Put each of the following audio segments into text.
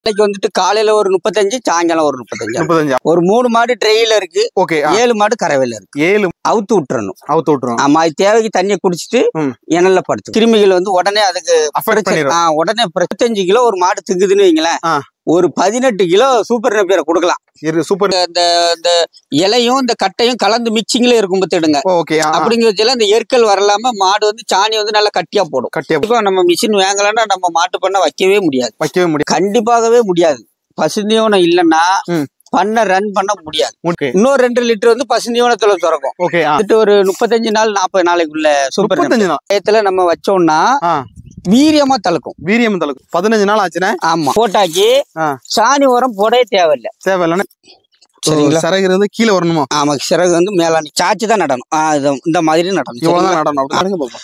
நாளைக்கு வந்துட்டு காலையில ஒரு முப்பத்தஞ்சு சாயங்காலம் ஒரு முப்பத்தஞ்சு முப்பத்தஞ்சு ஒரு மூணு மாடு ட்ரெயில இருக்கு ஓகே ஏழு மாடு கறவையில இருக்கு ஏழு அவுத்து விட்டுறணும் அவுத்து விட்டுரும் ஆமா அது தேவைக்கு தண்ணியை குடிச்சிட்டு ம். இணல்ல படுத்து கிருமிகள் வந்து உடனே அதுக்கு அஃபெக்ட் பிரச்சனை- பண்ணிடும் ஆ, உடனே பிரச்சஞ்சு கிலோ ஒரு மாடு திங்குதுன்னு வைங்களேன் ஆ. ஒரு பதினெட்டு கிலோ சூப்பர் நெப்பியரை கொடுக்கலாம் இரு சூப்பர் இந்த இந்த இலையும் இந்த கட்டையும் கலந்து மிக்சிங்ல இருக்கும் பத்துடுங்க ஓகே அப்படிங்கிற பட்சத்துல இந்த எருக்கல் வரலாம மாடு வந்து சாணி வந்து நல்லா கட்டியா போடும் கட்டியா கண்டிப்பா நம்ம மிஷின் வாங்கலைன்னா நம்ம மாட்டு பண்ண வைக்கவே முடியாது வைக்கவே முடியும் கண்டிப்பாகவே முடியாது பசுந்தீவனம் இல்லைன்னா ம். பண்ண ரன் பண்ண முடியாது ஓகே இன்னொரு ரெண்டு லிட்டர் வந்து பசுந்தீவனத்துல சுரக்கும் ஓகே ஆ வந்துட்டு ஒரு முப்பத்தஞ்சு நாள் நாற்பது நாளைக்குள்ள சூப்பர் முப்பத்தஞ்சு நாள் டயத்துல நம்ம வச்சோம்னா ஆ வீரியமா தளக்கும் வீரியம் தளக்கு பதினஞ்சு நாள் ஆச்சுன்னா ஆமா போட்டாக்கி ஆ. சாணி உரம் போடவே தேவையில்ல தேவையில்லைன்னு சரிங்களா சிறகு இருந்து கீழே வரணுமா ஆமா சிறகு வந்து மேலாண்டி சாச்சி தான் நடணும் ஆ, இது- இந்த மாதிரி நடணும் இவ்வளவுதான் சரிங்களா? நடனம் அப்படி பாருங்க பாப்போம்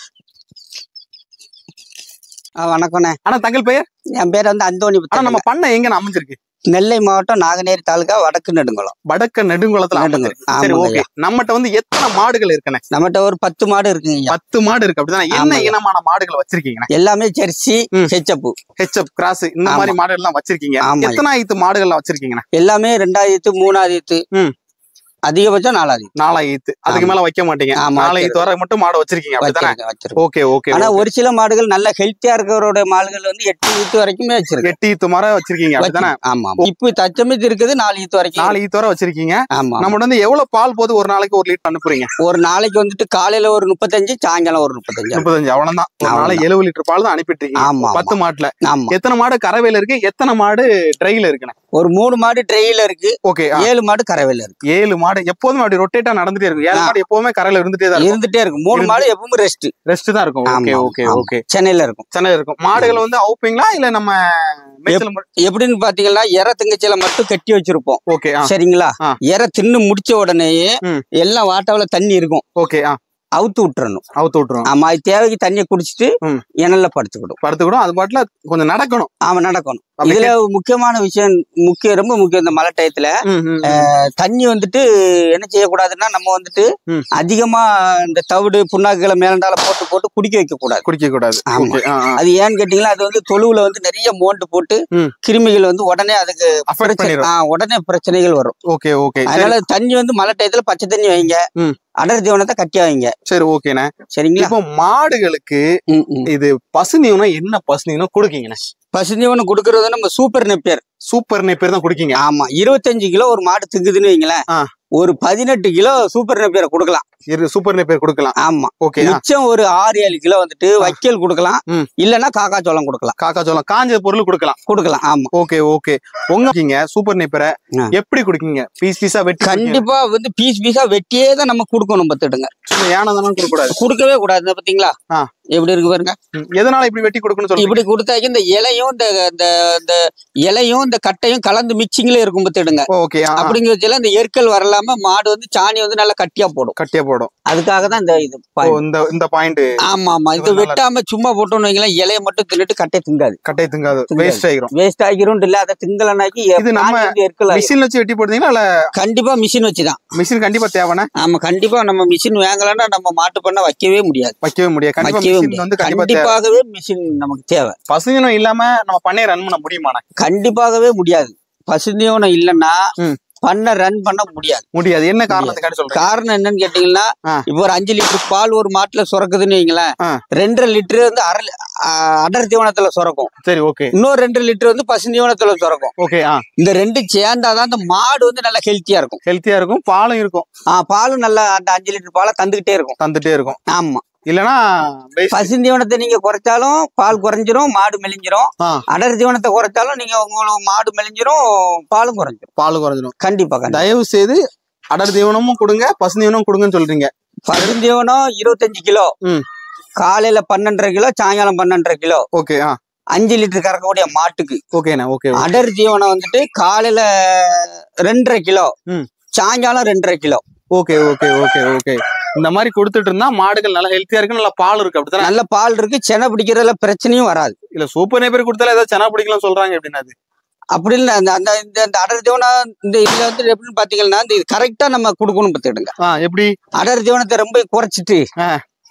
ஆ, வணக்கண்ணே ஆனா தங்கள் பெயர் என் பேர் வந்து அந்தோணி ஆனா புத்தகங்க. நம்ம பண்ண எங்க அமைஞ்சிருக்கு நெல்லை மாவட்டம் நாகநேரி தாலுகா வடக்கு நெடுங்குளம் வடக்க நெடுங்குளத்துல நெடுங்குளம். அமைஞ்சிருக்கு சரி ஆமாங்க ஓகே நம்மகிட்ட வந்து எத்தனை மாடுகள் இருக்குண்ணே நம்மகிட்ட ஒரு பத்து மாடு இருக்குங்க ஐயா. பத்து மாடு இருக்கு அப்படிதானே என்ன ஆமாங்க. இனமான மாடுகள் வச்சிருக்கீங்கண்ணே எல்லாமே ஜெர்சி ம். செச்சப்பு ஹெச்எப் கிராஸ் இந்த ஆமா. மாதிரி மாடுகள் எல்லாம் வச்சிருக்கீங்க ஆமாங்க. எத்தனை ஆயிரத்து மாடுகள்லாம் வச்சிருக்கீங்கண்ணே எல்லாமே ரெண்டாயிரத்து மூணாயிரத்து ம். அதிகபட்சம் நாலாயிரத்து நாலாயிரத்து அதுக்கு ஆமா. மேல வைக்க மாட்டீங்க ஆமா, நாலாயிரத்து வரை மட்டும் மாடு வச்சிருக்கீங்க அப்படிதானே வச்சிருக்கேன் வச்சிருக்கேன் ஓகே ஓகே ஆனா ஒரு சில மாடுகள் நல்ல ஹெல்த்தியா இருக்கிறவரோட மாடுகள் வந்து எட்டு ஈத்து வரைக்குமே வச்சிருக்கேன் எட்டு ஈத்து மரம் வச்சிருக்கீங்க அப்படிதானே வச்சிருக்கேன். ஆமா ஆமா. இப்ப தச்சமித்து இருக்குது நாலு ஈத்து வரைக்கும் நாலு ஈத்து வரை வச்சிருக்கீங்க ஆமா நம்ம வந்து எவ்வளவு பால் போது ஒரு நாளைக்கு ஒரு லிட்டர் அனுப்புறீங்க ஒரு நாளைக்கு வந்துட்டு காலையில ஒரு முப்பத்தஞ்சு சாயங்காலம் ஒரு முப்பத்தஞ்சு முப்பத்தஞ்சு அவ்வளவுதான் ஒரு அவ்வளவுதான். நாளைக்கு எழுபது லிட்டர் பால் தான் அனுப்பிட்டு இருக்கீங்க ஆமா பத்து மாட்டுல ஆமா எத்தனை மாடு கறவையில இருக்கு எத்தனை மாடு ட்ரைல இருக்குண்ணே ஒரு மூணு மாடு ட்ரெயில இருக்கு ஓகே ஏழு மாடு கறவையில இருக்கு ஏழு மாடு எப்போதுமே அப்படி ரொட்டேட்டா நடந்துட்டே இருக்கும் ஏழு ஆ. மாடு எப்பவுமே கரையில இருந்துட்டே தான் இருக்கும் இருந்துட்டே இருக்கு மூணு இருந்து- மாடு எப்பவும் ரெஸ்ட் ரெஸ்ட் தான் இருக்கும் ஓகே ஆமா, ஓகே ஆமா. ஓகே சென்னையில இருக்கும் சென்னை இருக்கும் மாடுகள் வந்து அவுப்பீங்களா இல்ல நம்ம மேய்ச்சல் மட்டும் எப்படின்னு பாத்தீங்கன்னா எற திங்கச்சில மட்டும் கட்டி வச்சிருப்போம் ஓகே ஆ சரிங்களா ஆ. எற தின்னு முடிச்ச உடனேயே ம். எல்லாம் வாட்டாவில தண்ணி இருக்கும் ஓகே ஆ அவுத்து விட்டுறணும் அவுத்து விட்டுரும் ஆமா அது தேவைக்கு தண்ணியை குடிச்சிட்டு ம். இணல்ல படுத்துக்கிடும் படுத்துக்கிடும் அது பாட்டுல கொஞ்சம் நடக்கணும் ஆமா நடக்கணும் அப்படி இதுல முக்கியமான விஷயம் முக்கிய ரொம்ப முக்கியம் இந்த மழை டயத்துல ம், ம், ம். தண்ணி வந்துட்டு என்ன செய்யக்கூடாதுன்னா நம்ம வந்துட்டு ம். அதிகமா இந்த தவிடு புண்ணாக்குகளை மேலண்டால போட்டு போட்டு குடிக்க வைக்க கூடாது குடிக்க கூடாது ஆமா. ஓகே ஆ ஆ அது ஏன்னு கேட்டீங்கன்னா அது வந்து தொழுவுல வந்து நிறைய மோண்டு போட்டு ம். கிருமிகள் வந்து உடனே அதுக்கு அஃபெக்ட் பிரச்சனை- பண்ணிடும் ஆ, உடனே பிரச்சனைகள் வரும் ஓகே ஓகே சரி அதனால தண்ணி வந்து மழை டயத்துல பச்சை தண்ணி வைங்க ம். அடர் தீவனத்தை கட்டி வைங்க சரி ஓகேண்ணே சரிங்களா இப்போ மாடுகளுக்கு ம், ம். இது பசுநீவனம் என்ன பசுநீவனம் கொடுக்கீங்கண்ணே பசுந்தீவனம் கொடுக்கறது நம்ம சூப்பர் நெப்பியர் சூப்பர் பேர் தான் குடிக்கீங்க ஆமா இருபத்தஞ்சு கிலோ ஒரு மாடு திங்குதுன்னு வைங்களேன் ஆ. ஒரு பதினெட்டு கிலோ சூப்பர் நெப்பியரை கொடுக்கலாம் இரு சூப்பர் பேர் கொடுக்கலாம் ஆமா ஓகே மிச்சம் ஒரு ஆறு ஏழு கிலோ வந்துட்டு வைக்கல் கொடுக்கலாம் ம். இல்லன்னா காக்கா சோளம் கொடுக்கலாம் காக்கா சோளம் காஞ்ச பொருள் கொடுக்கலாம் கொடுக்கலாம் ஆமா ஓகே ஓகே உங்க சூப்பர் நேப்பரை ஆ. எப்படி குடிக்கீங்க பீஸ் பீஸா வெட்டி குடிக்கீங்க? கண்டிப்பா வந்து பீஸ் பீஸா வெட்டியே தான் நம்ம கொடுக்கணும் பத்துடுங்க சும்மா யானை தானே கொடுக்க கூடாது கொடுக்கவே கூடாது இந்த பாத்தீங்களா ஆ. எப்படி இருக்கு பாருங்க ம். எதனால இப்படி வெட்டி கொடுக்கணும்னு சொல்றீங்க இப்படி கொடுத்தாக்கி இந்த இலையும் இந்த இந்த இந்த இலையும் இந்த கட்டையும் கலந்து மிக்சிங்ல இருக்கும் பத்துடுங்க ஓகே அப்படிங்கிற பட்சத்துல இந்த எருக்கல் வரலாம மாடு வந்து சாணி வந்து நல்லா கட்டியா போடும் கட்டியா போடும் அதுக்காக தான் இந்த இது ஓ, point. இந்த இந்த பாயிண்ட் ஆமா ஆமா இது நல்லா வெட்டாம சும்மா போட்டோம்னு வைங்களேன் இலைய மட்டும் தின்னுட்டு கட்டை திங்காது கட்டை திங்காது திங்காது. வேஸ்ட் ஆகிரும் வேஸ்ட் ஆகிரும் இல்ல அதை திங்கலனாக்கி இது நம்ம எருக்கல் ஆயிரும். மிஷின் வச்சு வெட்டி போடுறீங்களா இல்ல கண்டிப்பா மிஷின் வச்சுதான் மிஷின் கண்டிப்பா தேவைன்னா ஆமா கண்டிப்பா நம்ம மிஷின் வாங்கலைன்னா நம்ம மாட்டு பண்ண வைக்கவே முடியாது வைக்கவே முடியாது கண்டிப்பா வைக்கவே மிஷின் முடியாது வந்து கண்டிப்பா தேவை கண்டிப்பாகவே மிஷின் நமக்கு தேவை பசுவினம் இல்லாம நம்ம பண்ணைய ரன் பண்ண முடியுமாண்ணே கண்டிப்பாகவே முடியாது பசுந்தீவனம் இல்லைன்னா ம். பண்ண ரன் பண்ண முடியாது முடியாது என்ன காரணத்துக்காக சொல்றேன் காரணம் என்னன்னு கேட்டீங்கன்னா ஆ. இப்போ ஒரு அஞ்சு லிட்டர் பால் ஒரு மாட்டுல சுரக்குதுன்னு வைங்களேன் ஆ. ரெண்டரை லிட்டர் வந்து அரை லி- ஆ, அடர் தீவனத்துல சுரக்கும் சரி ஓகே இன்னொரு ரெண்டு லிட்டர் வந்து பசுந்தீவனத்துல சுரக்கும் ஓகே ஆ இந்த ரெண்டு சேர்ந்தாதான் அந்த மாடு வந்து நல்லா ஹெல்த்தியா இருக்கும் ஹெல்த்தியா இருக்கும் பாலும் இருக்கும் ஆ, பாலும் நல்லா அந்த அஞ்சு லிட்டர் பாலை தந்துகிட்டே இருக்கும் தந்துட்டே இருக்கும் ஆமா இல்லனா waste. பசுந்தீவனத்தை நீங்க குறைச்சாலும் பால் குறைஞ்சிரும் மாடு மெலிஞ்சிரும் ஆ. அடர் தீவனத்தை குறைச்சாலும் நீங்க உங்களுக்கு மாடு மெலிஞ்சிரும் பாலும் குறைஞ்சிரும் பால் குறைஞ்சிடும் கண்டிப்பா கண்டிப்பா தயவு செய்து அடர் தீவனமும் கொடுங்க பசு தீவனமும் கொடுங்கன்னு சொல்றீங்க பசுந்தீவனம் இருபத்தஞ்சு கிலோ ம். காலையில பன்னெண்டரை கிலோ சாயங்காலம் பன்னெண்டரை கிலோ ஓகே ஆ அஞ்சு லிட்டர் கறக்கக்கூடிய மாட்டுக்கு ஓகேண்ணா ஓகே அடர் தீவனம் வந்துட்டு காலையில ரெண்டரை கிலோ ம். சாயங்காலம் ரெண்டரை kilo okay okay okay okay இந்த மாதிரி கொடுத்துட்டு இருந்தா மாடுகள் நல்லா ஹெல்த்தியா இருக்கு நல்லா பால் இருக்கு அப்படித்தானே நல்ல பால் இருக்கு செனை பிடிக்கிறதுல பிரச்சனையும் வராது இல்ல சூப்பர் நேப்பர் கொடுத்தாலும் ஏதாவது செனா பிடிக்கலாம் சொல்றாங்க எப்படின்னா அது அப்படி இல்லை அந்த அந்த இந்த இந்த அடர் தீவனம் இந்த இதுல வந்து எப்படின்னு பாத்தீங்கன்னா இந்த கரெக்டா நம்ம கொடுக்கணும் பார்த்துடுங்க ஆ எப்படி அடர் தீவனத்தை ரொம்ப குறைச்சிட்டு ஆ.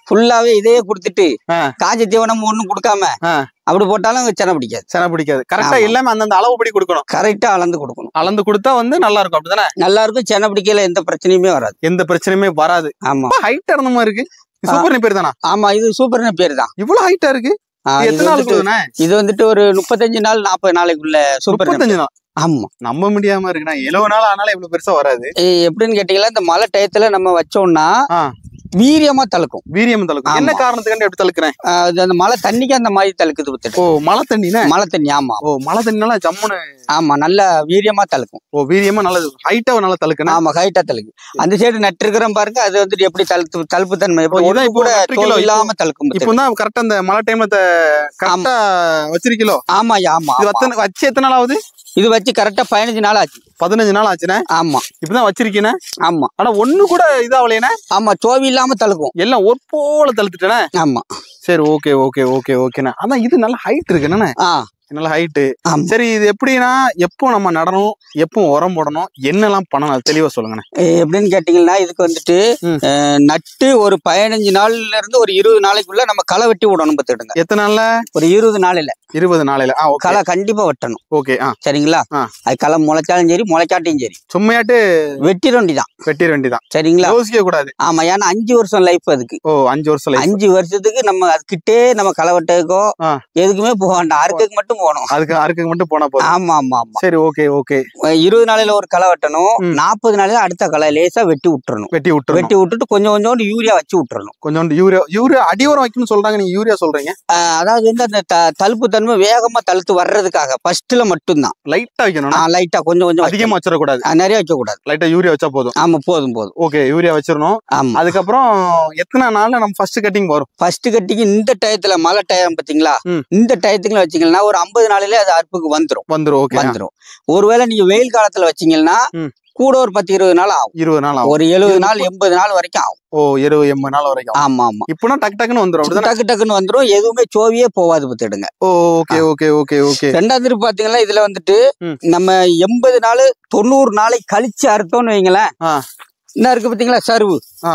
ஃபுல்லாவே இதையே கொடுத்துட்டு ஆ. காஞ்ச தீவனம் ஒண்ணும் கொடுக்காம ஆ. அப்படி போட்டாலும் சென பிடிக்காது சென பிடிக்காது கரெக்டா ஆமா. எல்லாமே அந்தந்த அளவுப்படி கொடுக்கணும் கரெக்டா அளந்து கொடுக்கணும் அளந்து கொடுத்தா வந்து நல்லா இருக்கும் அப்படிதானே நல்லா இருக்கும் சென பிடிக்கல எந்த பிரச்சனையுமே வராது எந்த பிரச்சனையுமே வராது ஆமா ஹைட்டா இருந்த மாதிரி இருக்கு சூப்பர் பேர் தானா ஆமா இது சூப்பர்னு பேர் தான் இவ்வளவு ஹைட்டா இருக்கு ஆ, இது இது எத்தனை நாள் வந்துட்டு கொடுக்குண்ணே இது வந்துட்டு ஒரு முப்பத்தஞ்சு நாள் நாற்பது நாளைக்குள்ள சூப்பர் முப்பத்தஞ்சு நாள் ஆமா நம்ப முடியாம இருக்குண்ணா எழுபது நாள் ஆனாலும் இவ்வளவு பெருசா வராது ஏ, எப்படின்னு கேட்டீங்களா இந்த மழை டயத்துல நம்ம வச்சோம்னா ஆ. வீரியமா தழுக்கும் வீரியம் தழுக்கும் ஆமா. என்ன காரணத்துக்காண்டி எப்படி தழுக்குறேன் ஆ, அது அந்த மழை தண்ணிக்கு அந்த மாதிரி தழுக்குது வித்துட்டு ஓ மழை தண்ணினே மழை தண்ணி ஆமா ஓ மழை தண்ணினால ஜம்முன்னு ஆமா நல்ல வீரியமா தழுக்கும் ஓ வீரியமா நல்லது ஹைட்டா நல்லா தழுக்குண்ணே ஆமா ஹைட்டா தழுக்கு அந்த சைடு நட்டிருக்கிறோம் பாருங்க அது வந்துட்டு எப்படி தழுத்து தழுப்பு தன்மை எப்படி ஓ, இதான் ஒண்ணு இப்போ கூட நட்டிருக்கீங்களோ? தோல் இல்லாம தழுக்கும் இப்போ தான் கரெக்டா அந்த மழை டைம்ல கரெக்டா வச்சிருக்கீங்களோ ஆமா ஐயா, ஆமா இது ஆமா. வச்ச வச்சு எத்தனை நாள் ஆகுது இது வச்சு கரெக்டா பதினஞ்சு நாள் ஆச்சு பதினஞ்சு நாள் ஆச்சுண்ணே ஆமா இப்பதான் வச்சிருக்கீனே ஆமா ஆனா ஒண்ணு கூட இதாவலையேண்ணே ஆமா சோவி இல்லாம தழுக்கும் எல்லாம் ஒரு போல தழுத்துட்டேனே ஆமா சரி ஓகே ஓகே ஓகே ஓகேண்ணே அதான் இது நல்ல ஹைட் இருக்குண்ணே ஆ நல்ல ஹைட்டு ஆமா சரி இது எப்படின்னா எப்போ நம்ம நடணும் எப்போ உரம் போடணும் என்னெல்லாம் பண்ணணும் அது தெளிவா சொல்லுங்கண்ணே ஏ, எப்படின்னு கேட்டீங்கன்னா இதுக்கு வந்துட்டு ம். அஹ், நட்டு ஒரு பதினஞ்சு நாள்ல இருந்து ஒரு இருபது நாளைக்குள்ள நம்ம களை வெட்டி விடணும் பார்த்துடுங்க எத்தனை நாள்ல ஒரு இருபது நாளையில இருபது நாளையில ஆ ஓகே களை கண்டிப்பா வெட்டணும் ஓகே ஆ சரிங்களா ஆ. அது களை முளைச்சாலும் சரி முளைக்காட்டியும் சரி சும்மையாட்டு வெட்டிட வேண்டிதான் வெட்டிட வேண்டிதான் சரிங்களா யோசிக்க கூடாது ஆமா ஏன்னா அஞ்சு வருஷம் லைஃப் அதுக்கு ஓ அஞ்சு வருஷம் life. அஞ்சு வருஷத்துக்கு நம்ம அதுக்கிட்டே நம்ம களை வெட்டதுக்கோ ஆ. எதுக்குமே போக வேண்டாம் அறுக்கக்கு மட்டும் போகணும் அதுக்கு அறுக்கு மட்டும் போனா போதும் ஆமா ஆமா ஆமா சரி ஓகே ஓகே இருபது நாளையில ஒரு களை வெட்டணும் ம். நாற்பது நாளையில அடுத்த களை லேசா வெட்டி விட்டுறணும் வெட்டி விட்டுறணும் வெட்டி விட்டுட்டு கொஞ்சம் கொஞ்சோண்டு யூரியா வச்சு விட்டுறணும் கொஞ்சோண்டு யூரியா யூரியா அடி உரம் வைக்கணும்னு சொல்றாங்க நீங்க யூரியா சொல்றீங்க ஆஹ் அதாவது வந்து அந்த த- தழுப்பு தன்மை வேகமா தழுத்து வர்றதுக்காக ஃபர்ஸ்ட்ல மட்டும்தான் லைட்டா வைக்கணும் லைட்டா கொஞ்சம் கொஞ்சம் அதிகமா வச்சிடக்கூடாது வைக்கணும். ஆஹ் நிறைய வைக்க கூடாது லைட்டா யூரியா வச்சா போதும் ஆமா போதும் போதும் ஓகே யூரியா வச்சிடணும் ஆமா அதுக்கப்புறம் எத்தனை நாள்ல நம்ம ஃபர்ஸ்ட் கட்டிங் வரும் ஃபர்ஸ்ட் கட்டிக்கு இந்த டயத்துல மழை டயம் பாத்தீங்களா ம். இந்த டயத்துக்குள்ள வச்சீங்கன்னா ஒரு ஐம்பது நாளிலே அது அறுப்புக்கு வந்துரும் வந்துரும் ஓகே வந்துரும் ஒருவேளை நீங்க வெயில் காலத்துல வச்சீங்கன்னா ம். கூட ஒரு பத்து இருபது நாள் ஆகும் இருபது நாள் ஆகும் ஒரு எழுபது நாள் எண்பது நாள் வரைக்கும் ஆகும் ஓ இருபது எண்பது நாள் வரைக்கும் ஆமா ஆமா இப்போனா டக்கு டக்குன்னு வந்துரும் அப்படிதானே டக்கு டக்குன்னு வந்துரும் எதுவுமே சோவியே போகாது பத்துடுங்க oh okay okay okay okay ரெண்டாவது திருப்பி பாத்தீங்கன்னா இதுல வந்துட்டு ம். நம்ம எண்பது நாள் தொண்ணூறு நாளை கழிச்சு அறுத்தோம்னு வைங்களேன் ஆ. என்ன இருக்கு பாத்தீங்களா சருவு ஆ.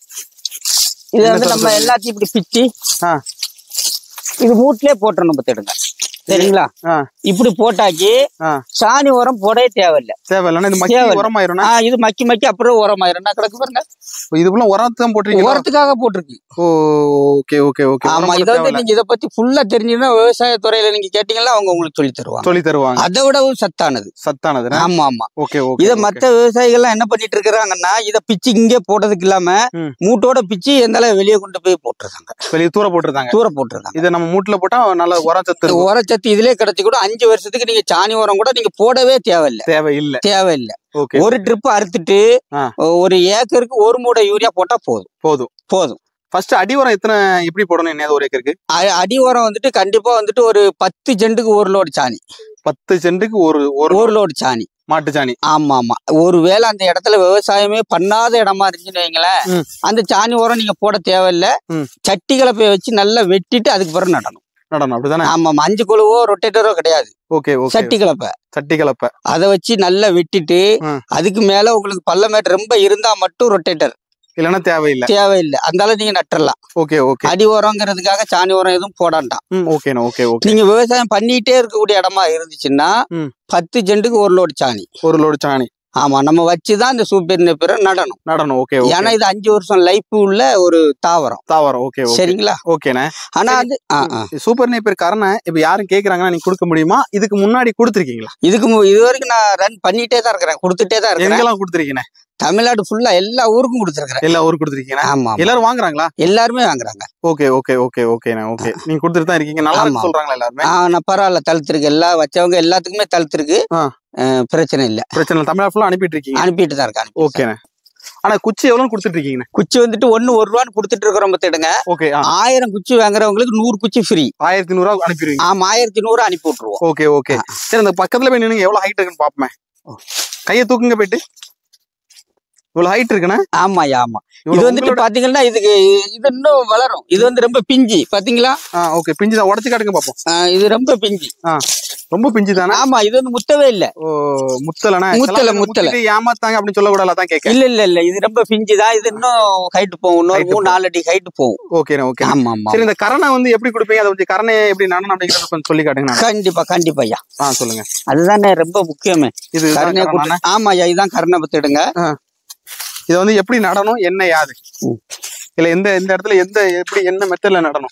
இதை என்ன வந்து நம்ம சருவு? எல்லாத்தையும் இப்படி பிச்சு ஆ. இது மூட்டிலே போட்டுறணும் பத்துடுங்க சரிங்களா ஆ. இப்படி போட்டாக்கி ஆ. சாணி உரம் போடவே தேவையில்லை தேவையில்லைன்னா இது மக்கி தேவையில்ல. உரமாயிரும்னா ஆ, இது மக்கி மக்கி அப்புறம் உரமாயிரும் என்ன கிடக்கு பாருங்க இது ஃபுல்லா உரத்தை தான் போட்டிருக்கீங்க உரத்துக்காக போட்டிருக்கு ஓ ஓகே ஓகே ஓகே ஆமா இதை வந்து நீங்க இதை பத்தி ஃபுல்லா தெரிஞ்சுன்னா விவசாய துறையில நீங்க கேட்டீங்கன்னா அவங்க உங்களுக்கு சொல்லி தருவாங்க சொல்லி தருவாங்க அதை விடவும் சத்தானது சத்தானது ஆமா ஆமா ஓகே ஓகே இத மத்த விவசாயிகள்லாம் என்ன பண்ணிட்டு இருக்கிறாங்கன்னா இத பிச்சு இங்கே போட்டதுக்கு இல்லாம ம். மூட்டோட பிச்சு எந்த அளவு வெளியே கொண்டு போய் போட்டிருக்காங்க வெளியே தூர போட்டிருந்தாங்க தூர போட்டிருக்காங்க இதை நம்ம மூட்டுல போட்டா நல்ல உரம் சத்து இருக்கும் உரச்சத்து இதுலயே கிடைச்சி கூட அஞ்சு வருஷத்துக்கு நீங்க சாணி உரம் கூட நீங்க போடவே தேவையில்லை தேவையில்லை தேவையில்லை ஓகே ஒரு ட்ரிப் அறுத்துட்டு ஆ. ஒரு ஏக்கருக்கு ஒரு மூடை யூரியா போட்டா போதும் போதும் போதும் ஃபர்ஸ்ட் அடி உரம் எத்தனை எப்படி போடணும் என்ன ஒரு ஏக்கருக்கு அ- அடி உரம் வந்துட்டு கண்டிப்பா வந்துட்டு ஒரு பத்து செண்டுக்கு ஒரு லோடு சாணி பத்து சென்ட்டுக்கு ஒரு ஒரு ஒரு லோடு சாணி மாட்டு சாணி ஆமா ஆமா ஒருவேளை அந்த இடத்துல விவசாயமே பண்ணாத இடமா இருந்துச்சுன்னு வைங்களேன் ம். அந்த சாணி உரம் நீங்க போட தேவையில்ல ம். சட்டி கலப்பைய வச்சு நல்லா வெட்டிட்டு அதுக்கு பிறகு நடணும் நடனம் அப்படிதானே ஆமா மஞ்சு குழுவோ ரொட்டேட்டரோ கிடையாது ஓகே ஓகே சட்டி கலப்பை சட்டி கலப்பை அதை வச்சு நல்லா வெட்டிட்டு ம். அதுக்கு மேல உங்களுக்கு பள்ளமேட்டு ரொம்ப இருந்தா மட்டும் ரொட்டேட்டர் இல்லைன்னா தேவையில்லை தேவையில்லை அந்தால நீங்க நட்டுறலாம் ஓகே ஓகே அடி உரங்கிறதுக்காக சாணி உரம் எதுவும் போடாண்டாம் ம் ஓகேண்ணா ஓகே ஓகே நீங்க விவசாயம் பண்ணிட்டே இருக்கக்கூடிய இடமா இருந்துச்சுன்னா ம். பத்து செண்டுக்கு ஒரு லோடு சாணி ஒரு லோடு சாணி ஆமா நம்ம வச்சுதான் இந்த சூப்பர் நெப்பிற நடணும் நடனம் ஓகே ஏன்னா ஓகே இது அஞ்சு வருஷம் லைஃப் உள்ள ஒரு தாவரம் தாவரம் ஓகே ஓகே சரிங்களா ஓகேண்ணே ஆனா சரி. அது ஆ, ஆ. சூப்பர் நேப்பர் காரணம் இப்ப யாரும் கேக்குறாங்கன்னா நீங்க கொடுக்க முடியுமா இதுக்கு முன்னாடி கொடுத்துருக்கீங்களா இதுக்கு மு- இது வரைக்கும் நான் ரன் பண்ணிட்டே தான் இருக்கிறேன் கொடுத்துட்டே தான் இருக்கிறேன் எங்கெல்லாம் கொடுத்துருக்கீங்க தமிழ்நாடு ஃபுல்லா எல்லா ஊருக்கும் கொடுத்துருக்கிறேன் எல்லா ஊருக்கு கொடுத்துருக்கீங்க ஆமா ஆமா. எல்லாரும் வாங்குறாங்களா எல்லாருமே வாங்குறாங்க ஓகே ஓகே ஓகே ஓகேண்ணே ஓகே நீங்க கொடுத்துட்டு தான் இருக்கீங்க நல்லா இருக்கு ஆமா. சொல்றாங்களா எல்லாருமே ஆ நான் பரவாயில்ல தழுத்துருக்கு எல்லா வச்சவங்க எல்லாத்துக்குமே தழுத்துருக்கு ஆ. அஹ், பிரச்சனை இல்ல பிரச்சனை இல்லை தமிழ்நாடு ஃபுல்லா அனுப்பிட்டு இருக்கீங்க அனுப்பிட்டு தான் இருக்கேன் அனுப்பிட்டு தான் ஓகேண்ணே ஆனா குச்சி எவ்வளவு கொடுத்துட்டு இருக்கீங்கண்ணே குச்சி வந்துட்டு ஒண்ணு ஒரு ரூபான்னு கொடுத்துட்டு இருக்கிறோம் பத்துடுங்க ஓகே ஆயிரம் குச்சி வாங்குறவங்களுக்கு நூறு குச்சி ஃப்ரீ ஆயிரத்தி நூறுரூவா அனுப்பிடுவீங்க ஆமா ஆயிரத்தி நூறு அனுப்பி விட்டுருவோம் ஓகே ஓகே சரி அந்த பக்கத்துல போய் நின்று எவ்வளவு ஹைட் இருக்குன்னு பாப்போமே கையை தூக்குங்க போயிட்டு இவ்வளவு ஹைட் இருக்குண்ணே ஆமாய்யா ஆமா இது இவ்வளவு வந்துட்டு உங்களோட- பாத்தீங்கன்னா இதுக்கு இது இன்னும் வளரும் இது வந்து ரொம்ப பிஞ்சி பாத்தீங்களா ஆ ஓகே பிஞ்சு தான் உடச்சு காட்டுங்க பாப்போம் ஆ, இது ரொம்ப பிஞ்சி ஆ ரொம்ப பிஞ்சு தானே ஆமா இது வந்து முத்தவே இல்ல ஓ முத்தலண்ணே முத்தல, சில பேர் முத்தல. முத்திட்டு ஏமாத்தாங்க அப்படின்னு சொல்லக்கூடாது அதான் கேட்க இல்ல இல்ல இல்ல இது ரொம்ப பிஞ்சு தான் இது இன்னும் ஹைட் போகும் இன்னொரு Height மூணு நாலு அடி ஹைட் போகும் ஓகேண்ணே ஓகே ஆமா ஆமா சரி இந்த கரணை வந்து எப்படி கொடுப்பீங்க அதை கொஞ்சம் கரணை எப்படி நடனம் அப்படிங்கறத கொஞ்சம் சொல்லி காட்டுங்க நான் கண்டிப்பா கண்டிப்பா ஐயா ஆ சொல்லுங்க அதுதானே ரொம்ப முக்கியமே இது கருணை குட்டி ஆமா ஐயா இதுதான் கருணை பத்திடுங்க இதை வந்து எப்படி நடணும் என்ன யாது ம். இல்ல எந்த எந்த இடத்துல எந்த எப்படி என்ன மெத்தட்ல நடணும்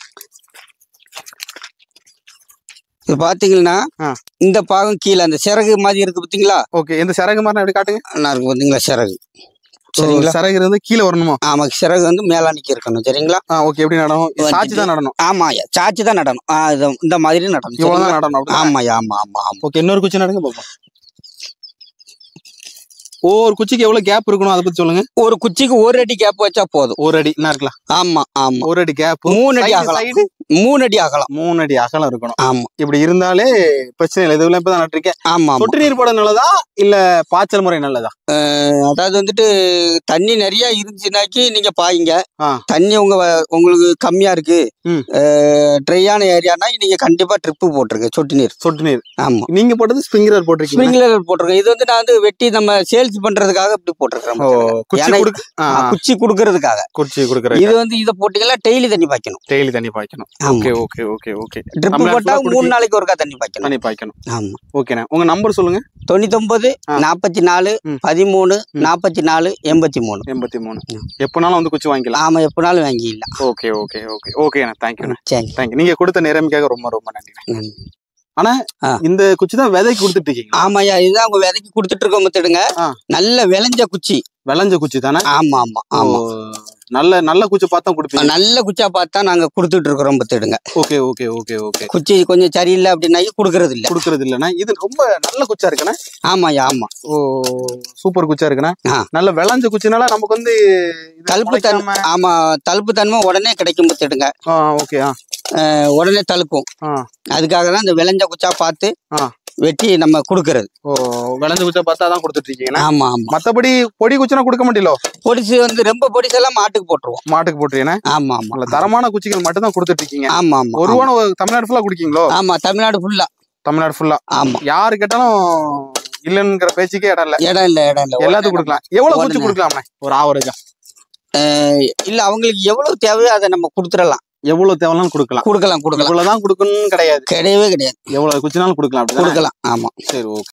இது பாத்தீங்கன்னா ஆ. இந்த பாகம் கீழே அந்த சிறகு மாதிரி இருக்கு பாத்தீங்களா ஓகே இந்த சிறகு மாதிரி எப்படி காட்டுங்க நல்லா இருக்கு பாத்தீங்களா சிறகு சரிங்களா சரிங்களா சிறகு இருந்து கீழே வரணுமோ ஆமா சிறகு வந்து மேலானிக்கு இருக்கணும் சரிங்களா ஆ ஓகே எப்படி நடணும் இது சாட்சி தான் நடணும் ஆமா ஐயா சாச்சி தான் நடணும் ஆ, இது- இந்த மாதிரி நடணும் இவ்வளவுதான் சரிங்களா? நடணும் அப்படிதானே? ஆமா ஐயா ஆமா ஆமா ஆமா ஓகே இன்னொரு குச்சி நடங்க பாப்போம் ஒவ்வொரு குச்சிக்கு எவ்வளவு கேப் இருக்கணும் அதை பத்தி சொல்லுங்க ஒரு குச்சிக்கு ஒரு அடி கேப் வச்சா போதும் ஒரு அடி என்ன இருக்கலாம் ஆமா ஆமா ஒரு அடி கேப் மூணு அடி அகலம் சைடு மூணு அடி அகலம் மூணு அடி அகலம் இருக்கணும் ஆமா இப்படி இருந்தாலே பிரச்சனை இல்லை இதுல இப்பதான் நட்டிருக்கேன் ஆமா ஆமா சொட்டு நீர் போட நல்லதா இல்ல பாய்ச்சல் முறை நல்லதா அஹ் அதாவது வந்துட்டு தண்ணி நிறைய இருந்துச்சுனாக்கி நீங்க பாயுங்க ஆ. தண்ணி உங்க வ- உங்களுக்கு கம்மியா இருக்கு ம். ட்ரையான ஏரியானா நீங்க கண்டிப்பா ட்ரிப்பு போட்டிருங்க சொட்டு நீர் சொட்டு நீர் ஆமா நீங்க போட்டது ஸ்பிரிங்லர் போட்டிருக்கீங்க ஸ்ப்ரிங்க்லர் போட்டிருக்கேன் இது வந்து நான் வந்து வெட்டி நம்ம சேல்ஸ் பண்றதுக்காக இப்படி போட்டிருக்கிறேன் ஓ குச்சி ஏன்னா- குடுக்கு ஆ, ஆ, குச்சி குடுக்கறதுக்காக குச்சி குடுக்குற இது வந்து இதை போட்டீங்கன்னா டெய்லி தண்ணி பாய்க்கணும் டெய்லி தண்ணி பாய்க்கணும் okay okay okay okay drip தமிழ்நாட்டுல போட்டா குடிச்சு- மூணு நாளைக்கு ஒருக்கா தண்ணி பாய்க்கணும் தண்ணி பாய்க்கணும் ஆமா ஓகேண்ணே உங்க நம்பர் சொல்லுங்க தொண்ணூத்தொன்பது ஆ. நாற்பத்தி நாலு ம். பதிமூணு ம். நாற்பத்தி நாலு எண்பத்தி மூணு எண்பத்தி மூணு ம். எப்பனாலும் வந்து குச்சி வாங்கிக்கலாம் ஆமா எப்பனாலும் வாங்கிடலாம் ஓகே ஓகே ஓகே ஓகேண்ணே தேங்க்யூண்ணே சரி தேங்க்யூ நீங்க கொடுத்த நேரமிக்காக ரொம்ப ரொம்ப நன்றிண்ணே நன்றி. ஆ. இந்த குச்சி தான் விதைக்கு கொடுத்துட்டு இருக்கீங்க ஆமாய்யா இதுதான் உங்க விதைக்கு கொடுத்துட்டு இருக்கோம் மத்துடுங்க ஆ. நல்ல விளைஞ்ச குச்சி விளைஞ்ச குச்சி தானே ஆமா ஆமா ஆமா ஓ, நல்ல நல்ல குச்சி பார்த்தா கொடுப்பீங்க நல்ல குச்சா பார்த்தா நாங்க கொடுத்துட்டு இருக்கிறோம் பத்துடுங்க ஓகே ஓகே ஓகே ஓகே குச்சி கொஞ்சம் சரியில்லை அப்படின்னாக்கி கொடுக்கறது இல்ல கொடுக்கறது இல்லைண்ணே இது ரொம்ப நல்ல குச்சா இருக்குண்ணே ஆமாய்யா ஆமா ஓ சூப்பர் குச்சா இருக்குண்ணே ஆ. நல்ல விளைஞ்ச குச்சினால நமக்கு வந்து இது தழுப்பு தன்மை முளைக்காம- ஆமா தழுப்பு தன்மை உடனே கிடைக்கும் பத்துடுங்க ஆ ஓகே ஆ அஹ் உடனே தழுப்பும் ஆ அதுக்காக தான் இந்த விளைஞ்ச குச்சா பார்த்து ஆ. வெட்டி நம்ம கொடுக்கறது ஓ விளைஞ்ச குச்சா பார்த்தா தான் கொடுத்துட்டு இருக்கீங்கண்ணே ஆமா ஆமா மத்தபடி பொடி குச்சினா கொடுக்க மாட்டீங்களோ பொடிசு வந்து ரொம்ப பொடிசு எல்லாம் மாட்டுக்கு போட்டுருவோம் மாட்டுக்கு போட்டுருக்கேண்ணே ஆமா ஆமா நல்ல தரமான குச்சிகள் மட்டும் தான் கொடுத்துட்டு இருக்கீங்க ஆமா ஆமா ஒரு ரூபா தமிழ்நாடு ஃபுல்லா குடிக்கீங்களோ ஆமா தமிழ்நாடு ஃபுல்லா தமிழ்நாடு ஃபுல்லா ஆமா யாரு கேட்டாலும் இல்லைங்கிற பேச்சுக்கே இடம் இல்ல இடம் இல்ல இடம் இல்ல எல்லாத்துக்கும் கொடுக்கலாம் எவ்வளவு குச்சி உடனே. கொடுக்கலாம்ண்ணே ஒரு ஆவரேஜா அஹ் இல்ல அவங்களுக்கு எவ்வளவு தேவையோ அதை நம்ம கொடுத்துடலாம் எவ்வளவு தேவைனாலும் கொடுக்கலாம் கொடுக்கலாம் கொடுக்கலாம் இவ்வளவுதான் கொடுக்கணும்னு கிடையாது கிடையவே கிடையாது எவ்வளவு குச்சினாலும் கொடுக்கலாம் அப்படிதான் கொடுக்கலாம் ஆமா சரி ஓகே